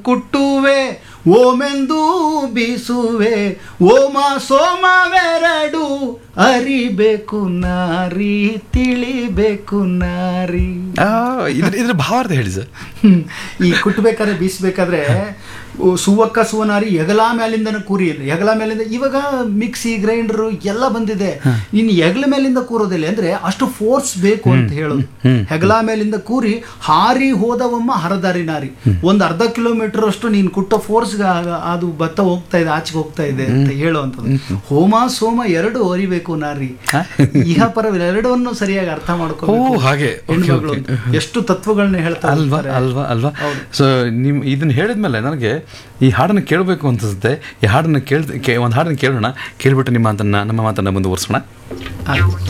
ಕುಟ್ಟುವೆ ಓಮೆಂದು ಬೀಸುವೆ ಓಮ ಸೋಮವೆರಡು ಅರಿಬೇಕು ನಾರಿ ತಿಳಿಬೇಕು ನಾರಿ ಆ, ಇದ್ರ ಇದ್ರ ಭಾವಾರ್ಥ ಹೇಳಿ ಸರ್ ಹ್ಮ್. ಈ ಕುಟ್ಟಬೇಕಾದ್ರೆ ಬೀಸ್ಬೇಕಾದ್ರೆ ಓ, ಸುವಕ್ಕ ಸುವನಾರಿ ಹೆಗಲ ಮೇಲಿಂದನ ಕೂರಿ ಹೆಗಲ ಮೇಲಿಂದ ಇವಾಗ ಮಿಕ್ಸಿ ಗ್ರೈಂಡರ್ ಎಲ್ಲ ಬಂದಿದೆ ಇನ್ನು ಹೆಗಲ ಮೇಲಿಂದ ಕೂರೋದಿಲ್ಲ ಅಂದ್ರೆ ಅಷ್ಟು ಫೋರ್ಸ್ ಬೇಕು ಅಂತ ಹೇಳೋದು ಹೆಗಲ ಮೇಲಿಂದ ಕೂರಿ ಹಾರಿ ಹೋದವಮ್ಮ ಹರದಾರಿ ನಾರಿ ಒಂದ್ ಅರ್ಧ ಕಿಲೋಮೀಟರ್ ಅಷ್ಟು ನೀನ್ ಕುಟ್ಟ ಫೋರ್ಸ್ ಅದು ಭತ್ತ ಹೋಗ್ತಾ ಇದೆ ಆಚೆಗೆ ಹೋಗ್ತಾ ಇದೆ ಅಂತ ಹೇಳುವಂಥದ್ದು ಹೋಮ ಸೋಮ ಎರಡು ಅರಿಬೇಕು ನಾರಿ ಇಹ ಪರವಿಲ್ಲ ಎರಡನ್ನು ಸರಿಯಾಗಿ ಅರ್ಥ ಮಾಡ್ಕೋಬೇಕು ಓ, ಹಾಗೆ. ಓಕೆ, ಹೆಣ್ಮಗಳು ಓಕೆ. ಅಂತ. ಎಷ್ಟು ತತ್ವಗಳನ್ನ ಹೇಳ್ತಾ ಅಲ್ವಾ ಹೋಗ್ತಾರೆ. ಅಲ್ವಾ ಅಲ್ವಾ ಹೌದು. ಸೊ ನಿಮ್ ಇದನ್ನ ಹೇಳಿದ್ಮೇಲೆ ನನಗೆ ಈ ಹಾಡನ್ನು ಕೇಳಬೇಕು ಅನ್ಸುತ್ತೆ ಈ ಹಾಡನ್ನು ಕೇಳ್ ಒಂದು ಹಾಡನ್ನು ಕೇಳೋಣ ಕೇಳ್ಬಿಟ್ಟು ನಿಮ್ಮ ಮಾತನ್ನ ನಮ್ಮ ಮಾತನ್ನ ಮುಂದುವರಿಸೋಣ ಆಯ್ತು.